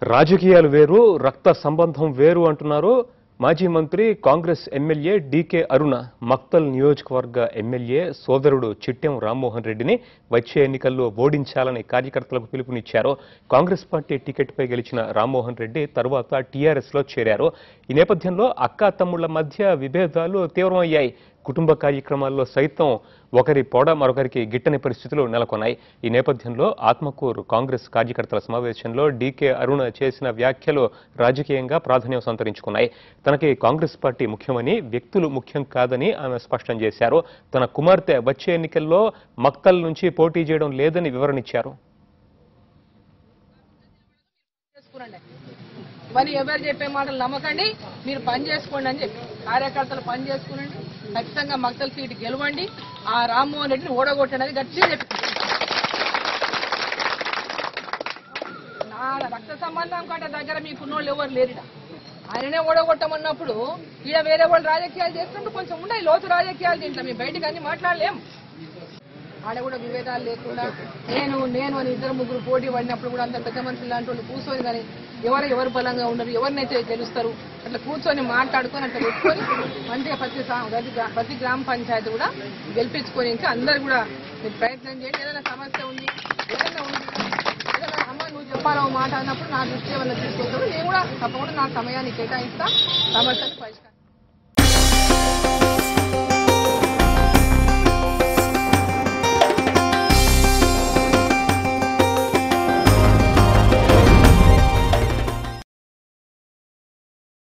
రాజకీయాలు వేరు రక్త సంబంధం వేరు అంటున్నారు మాజీ మంత్రి కాంగ్రెస్ ఎమ్మెల్యే డీకే అరుణ మక్తల్ నియోజకవర్గ ఎమ్మెల్యే సోదరుడు చిట్టెం రామ్మోహన్ రెడ్డిని వచ్చే ఎన్నికల్లో ఓడించాలని కార్యకర్తలకు పిలుపునిచ్చారు కాంగ్రెస్ పార్టీ టికెట్పై గెలిచిన రామ్మోహన్ రెడ్డి తరువాత టీఆర్ఎస్ లో చేరారు ఈ నేపథ్యంలో అక్కా తమ్ముళ్ల మధ్య విభేదాలు తీవ్రమయ్యాయి కుటుంబ కార్యక్రమాల్లో సైతం ఒకరి పొడ మరొకరికి గిట్టని పరిస్థితులు నెలకొన్నాయి ఈ నేపథ్యంలో ఆత్మకూరు కాంగ్రెస్ కార్యకర్తల సమావేశంలో డీకే అరుణ చేసిన వ్యాఖ్యలు రాజకీయంగా ప్రాధాన్యం సంతరించుకున్నాయి తనకి కాంగ్రెస్ పార్టీ ముఖ్యమని వ్యక్తులు ముఖ్యం కాదని ఆమె స్పష్టం చేశారు తన కుమార్తె వచ్చే ఎన్నికల్లో మక్తల్ నుంచి పోటీ చేయడం లేదని వివరణిచ్చారు చేసుకురండి మరి ఎవరు చెప్పే మాటలు నమ్మకండి మీరు పని చేసుకోండి అని చెప్పి కార్యకర్తలు పని చేసుకునండి ఖచ్చితంగా మక్తల సీటు గెలవండి ఆ రామ్మోహన్ రెడ్డిని ఓడగొట్టండి అది గట్టిగా చెప్పి నా రక్త సంబంధం కంటే దగ్గర మీకున్నోళ్ళు ఎవరు లేరిడ ఆయననే ఓడగొట్టమన్నప్పుడు ఈడ వేరే వాళ్ళు రాజకీయాలు చేస్తున్నప్పుడు కొంచెం ఉన్నాయి లోతు రాజకీయాలు దీంట్లో మేము బయటకు అన్ని మాట్లాడలేం ఆడ కూడా విభేదాలు లేకుండా నేను నేను అని ఇద్దరు ముగ్గురు పోటీ పడినప్పుడు కూడా అంత పెద్ద మనుషులు లాంటి వాళ్ళు కూర్చొని కానీ ఎవరు ఎవరు బలంగా ఉండరు ఎవరినైతే గెలుస్తారు అట్లా కూర్చొని మాట్లాడుకొని అట్లా పెట్టుకొని మంచిగా ప్రతి సా- ప్రతి గ్రా- ప్రతి గ్రామ పంచాయతీ కూడా గెలిపించుకొని ఇంకా అందరు కూడా మీరు ప్రయత్నం చేయండి ఏదైనా సమస్య ఉంది ఏదైనా ఉంది ఏదైనా అమ్మ నువ్వు చెప్పాలో మాట అన్నప్పుడు నా దృష్టి ఏమైనా తీసుకొస్తారు నేను కూడా తప్పకుండా నా సమయాన్ని కేటాయిస్తా సమస్యను పరిష్కారం